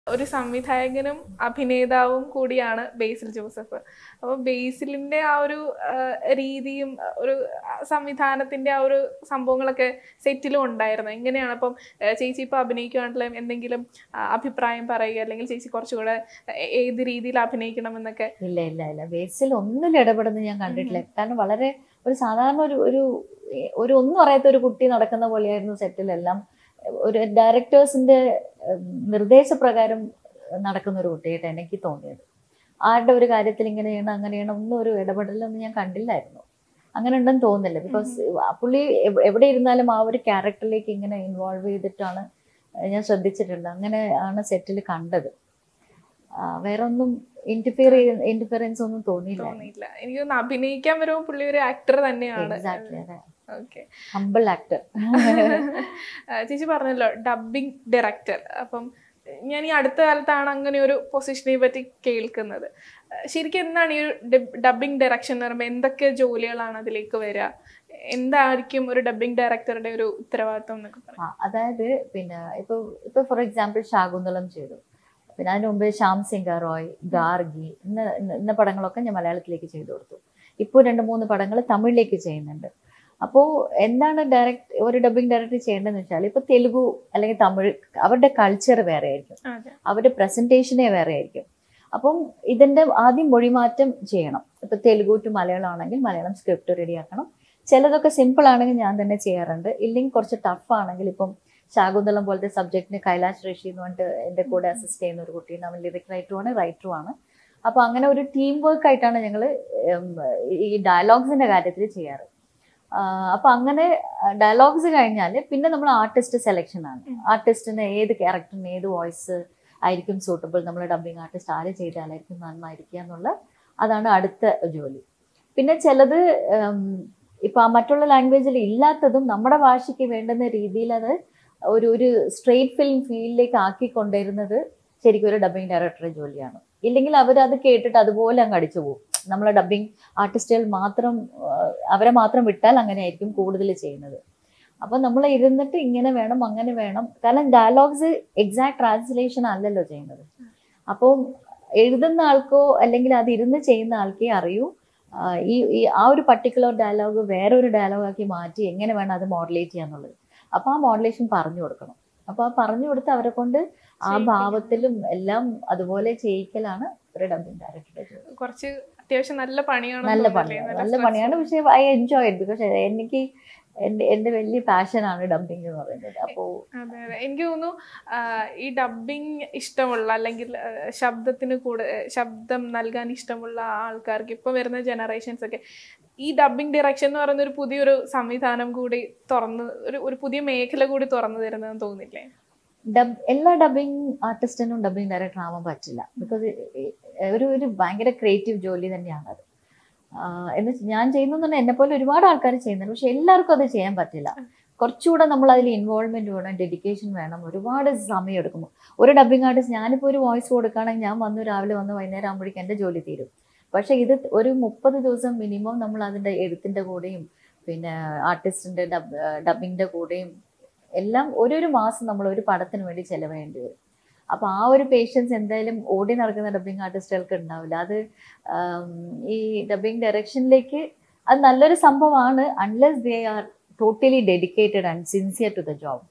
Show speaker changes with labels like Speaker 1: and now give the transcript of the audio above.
Speaker 1: ഒരു സംവിധായകനും അഭിനേതാവും കൂടിയാണ് ബേസിൽ ജോസഫ് അപ്പോൾ ബേസിലിന്റെ ആ ഒരു ആ, രീതിയും ആ, ഒരു ആ, സംവിധാനത്തിന്റെ ആ ഒരു സംഭവങ്ങളൊക്കെ സെറ്റിലും ഉണ്ടായിരുന്നു എങ്ങനെയാണ് അപ്പം ആ, ചേച്ചി ഇപ്പൊ അഭിനയിക്കുകയാണെങ്കിലും എന്തെങ്കിലും ആ, അഭിപ്രായം പറയുക അല്ലെങ്കിൽ ചേച്ചി കുറച്ചുകൂടെ ഏ- ഏത് രീതിയിൽ അഭിനയിക്കണം എന്നൊക്കെ
Speaker 2: ഇല്ല ഇല്ല ഇല്ല ബേസിൽ ഒന്നിലും ഇടപെടുന്നത് ഞാൻ കണ്ടിട്ടില്ല കാരണം വളരെ ഒരു സാധാരണ ഒരു ഒരു ഒരു ഒന്നും അറിയാത്ത ഒരു കുട്ടി നടക്കുന്ന പോലെയായിരുന്നു സെറ്റിലെല്ലാം ഒരു ഡയറക്ടേഴ്സിന്റെ നിർദ്ദേശപ്രകാരം നടക്കുന്ന ഒരു കുട്ടിയായിട്ട് എനിക്ക് തോന്നിയത് ആരുടെ ഒരു കാര്യത്തിൽ ഇങ്ങനെ ചെയ്യണം അങ്ങനെ ചെയ്യണം ഒന്നും ഒരു ഇടപെടലൊന്നും ഞാൻ കണ്ടില്ലായിരുന്നു അങ്ങനെ ഉണ്ടെന്ന് തോന്നുന്നില്ല ബിക്കോസ് പുള്ളി എവ്- എവിടെ ഇരുന്നാലും ആ ഒരു ക്യാരക്ടറിലേക്ക് ഇങ്ങനെ ഇൻവോൾവ് ചെയ്തിട്ടാണ് ഞാൻ ശ്രദ്ധിച്ചിട്ടുണ്ട് അങ്ങനെ ആണ് സെറ്റിൽ കണ്ടത് ആ, വേറെ ഒന്നും ഇന്റർഫിയർ ഇന്റർഫിയറൻസ് ഒന്നും തോന്നിയില്ല
Speaker 1: തോന്നിയില്ല എനിക്ക് തോന്നുന്നു അഭിനയിക്കാൻ വരുമ്പോൾ പുള്ളി ഒരു ആക്ടർ തന്നെയാണ്
Speaker 2: എക്സാക്ട്ലി അതെ
Speaker 1: ഓക്കെ
Speaker 2: ഹമ്പിൾ ആക്ടർ
Speaker 1: ചേച്ചി പറഞ്ഞല്ലോ ഡബിങ് ഡയറക്ടർ അപ്പം ഞാൻ ഈ അടുത്ത കാലത്താണ് അങ്ങനെ ഒരു പൊസിഷനെ പറ്റി കേൾക്കുന്നത് അഹ് ശരിക്കും എന്താണ് ഈ ഒരു ഡബിങ് ഡയറക്ഷൻ എന്ന് പറയുമ്പോൾ എന്തൊക്കെ ജോലികളാണ് അതിലേക്ക് വരിക എന്തായിരിക്കും ഒരു ഡബിങ് ഡയറക്ടറുടെ ഒരു ഉത്തരവാദിത്വം എന്നൊക്കെ പറയാം
Speaker 2: അതായത് പിന്നെ ഇപ്പൊ ഇപ്പൊ ഫോർ എക്സാമ്പിൾ ശാകുന്തളം ചെയ്തു പിന്നെ അതിന് മുമ്പ് ശ്യാം സിംഗ റോയ് ഗാർഗി ഇന്ന ഇന്ന- ഇന്ന പടങ്ങളൊക്കെ ഞാൻ മലയാളത്തിലേക്ക് ചെയ്തു കൊടുത്തു ഇപ്പോൾ രണ്ട് മൂന്ന് പടങ്ങൾ തമിഴിലേക്ക് ചെയ്യുന്നുണ്ട് അപ്പോൾ എന്താണ് ഡയറക്ട് ഒരു ഡബിങ് ഡയറക്ടർ ചെയ്യേണ്ടതെന്ന് വെച്ചാൽ ഇപ്പൊ തെലുഗു അല്ലെങ്കിൽ തമിഴ് അവരുടെ കൾച്ചർ വേറെ ആയിരിക്കും
Speaker 1: അതെ
Speaker 2: അവരുടെ പ്രസന്റേഷനേ വേറെ ആയിരിക്കും അപ്പം ഇതിന്റെ ആദ്യം മൊഴിമാറ്റം ചെയ്യണം ഇപ്പൊ തെലുഗു ടു മലയാളം ആണെങ്കിൽ മലയാളം സ്ക്രിപ്റ്റ് റെഡിയാക്കണം ചിലതൊക്കെ സിമ്പിൾ ആണെങ്കിൽ ഞാൻ തന്നെ ചെയ്യാറുണ്ട് ഇല്ലെങ്കിൽ കുറച്ച് ടഫ് ആണെങ്കിൽ ഇപ്പം ശാകുന്തളം പോലത്തെ സബ്ജക്റ്റിന് കൈലാഷ് ഋഷി എന്ന് പറഞ്ഞിട്ട് എൻ്റെ കൂടെ അസിസ്റ്റ് ചെയ്യുന്ന ഒരു കുട്ടി നമ്മൾ ലിറിക് റൈറ്ററുമാണ് റൈറ്ററുമാണ് അപ്പൊ അങ്ങനെ ഒരു ടീം വർക്ക് ആയിട്ടാണ് ഞങ്ങൾ ഈ ഡയലോഗ്സിന്റെ കാര്യത്തിൽ ചെയ്യാറ് ആഹ് അപ്പൊ അങ്ങനെ ഡയലോഗ്സ് കഴിഞ്ഞാൽ പിന്നെ നമ്മൾ ആർട്ടിസ്റ്റ് സെലക്ഷൻ ആണ്
Speaker 1: ഉം.
Speaker 2: ആർട്ടിസ്റ്റിന് ഏത് ക്യാരക്ടറിന് ഏത് വോയിസ് ആയിരിക്കും സൂട്ടബിൾ നമ്മൾ ഡബിങ് ആർട്ടിസ്റ്റ് ആര് ചെയ്താലായിരിക്കും നന്നായിരിക്കുക എന്നുള്ള അതാണ് അടുത്ത ജോലി പിന്നെ ചിലത് ഉം, ഇപ്പൊ ആ മറ്റുള്ള ലാംഗ്വേജിൽ ഇല്ലാത്തതും നമ്മുടെ ഭാഷയ്ക്ക് വേണ്ടുന്ന രീതിയിൽ അത് ഒരു ഒരു സ്ട്രെയിറ്റ് ഫിലിം ഫീൽഡിലേക്ക് ആക്കി കൊണ്ടുവരുന്നത് ശരിക്കും ഒരു ഡബിങ് ഡയറക്ടറുടെ ജോലിയാണ് ഇല്ലെങ്കിൽ അവർ അത് കേട്ടിട്ട് അതുപോലെ അങ്ങ് അടിച്ചു പോകും നമ്മളെ ഡബിങ് ആർട്ടിസ്റ്റുകൾ മാത്രം ആ, അവരെ മാത്രം വിട്ടാൽ അങ്ങനെയായിരിക്കും കൂടുതൽ ചെയ്യുന്നത് അപ്പൊ നമ്മൾ ഇരുന്നിട്ട് ഇങ്ങനെ വേണം അങ്ങനെ വേണം കാരണം ഡയലോഗ്സ് എക്സാക്ട് ട്രാൻസ്ലേഷൻ അല്ലല്ലോ ചെയ്യുന്നത് അപ്പോൾ എഴുതുന്ന ആൾക്കോ അല്ലെങ്കിൽ അത് ഇരുന്ന് ചെയ്യുന്ന ആൾക്കേ അറിയൂ ആ, ഈ ഈ ആ ഒരു പർട്ടിക്കുലർ ഡയലോഗ് വേറൊരു ഡയലോഗാക്കി മാറ്റി എങ്ങനെ വേണം അത് മോഡുലേറ്റ് ചെയ്യാന്നുള്ളത് അപ്പൊ ആ മോഡുലേഷൻ പറഞ്ഞു കൊടുക്കണം അപ്പൊ ആ പറഞ്ഞു കൊടുത്ത് അവരെ കൊണ്ട് ആ
Speaker 1: ചെയ്യിപ്പിക്കണം.
Speaker 2: ഭാവത്തിലും എല്ലാം അതുപോലെ ചെയ്യിക്കലാണ് ഒരു ഡബിങ് ഡയറക്ടറുടെ ജോലി
Speaker 1: കുറച്ച് അത്യാവശ്യം നല്ല പണിയാണ്
Speaker 2: നല്ല പണിയാണ് നല്ല പണിയാണ് പക്ഷെ ഐ എൻജോയ് ഇറ്റ് ബിക്കോസ് എനിക്ക് എൻ്റെ എൻ്റെ വലിയ പാഷനാണ് ഡബിങ് എന്ന് പറയുന്നത് അപ്പോൾ
Speaker 1: അതെ അതെ എനിക്ക് തോന്നുന്നു ആ, ഈ ഡബിങ് ഇഷ്ടമുള്ള അല്ലെങ്കിൽ ആ, ശബ്ദത്തിന് കൂടെ ശബ്ദം നൽകാൻ ഇഷ്ടമുള്ള ആൾക്കാർക്ക് ഇപ്പൊ വരുന്ന ജനറേഷൻസ് ഒക്കെ ഈ ഡബിങ് ഡയറക്ഷൻ എന്ന് പറയുന്ന ഒരു പുതിയൊരു സംവിധാനം കൂടി തുറന്ന് ഒരു ഒരു പുതിയ മേഖല കൂടി തുറന്നു തരുന്നതെന്ന് തോന്നില്ലേ
Speaker 2: ഡബ് എല്ലാ ഡബിങ് ആർട്ടിസ്റ്റിനും ഡബിങ് ഡയറക്ടർ ആവാൻ പറ്റില്ല ബിക്കോസ് ഒരു ഒരു ഭയങ്കര ക്രിയേറ്റീവ് ജോലി തന്നെയാണത് ആഹ് എന്ന് വെച്ച് ഞാൻ ചെയ്യുന്നു എന്നെ പോലെ ഒരുപാട് ആൾക്കാർ ചെയ്യുന്നുണ്ട് പക്ഷെ എല്ലാവർക്കും അത് ചെയ്യാൻ പറ്റില്ല കുറച്ചുകൂടെ നമ്മൾ അതിൽ ഇൻവോൾവ്മെന്റ് വേണം ഡെഡിക്കേഷൻ വേണം ഒരുപാട് സമയം എടുക്കും ഒരു ഡബിങ് ആർട്ടിസ്റ്റ് ഞാനിപ്പോൾ ഒരു വോയിസ് കൊടുക്കുകയാണെങ്കിൽ ഞാൻ വന്നു രാവിലെ വന്ന് വൈകുന്നേരം ആകുമ്പോഴേക്കും എൻ്റെ ജോലി തീരും പക്ഷെ ഇത് ഒരു മുപ്പത് ദിവസം മിനിമം നമ്മൾ അതിൻ്റെ എഴുത്തിൻ്റെ കൂടെയും പിന്നെ ആർട്ടിസ്റ്റിൻ്റെ ഡബ് ഡബിങ്ങിൻ്റെ കൂടെയും എല്ലാം ഓരോരു മാസം നമ്മൾ ഒരു പടത്തിന് വേണ്ടി ചെലവേണ്ടി വരും അപ്പൊ ആ ഒരു പേഷ്യൻസ് എന്തായാലും ഓടി നടക്കുന്ന ഡബിങ് ആർട്ടിസ്റ്റുകൾക്ക് ഉണ്ടാവില്ല അത് ആം, ഈ ഡബിങ് ഡയറക്ഷനിലേക്ക് അത് നല്ലൊരു സംഭവമാണ് unless they are totally dedicated and sincere to the job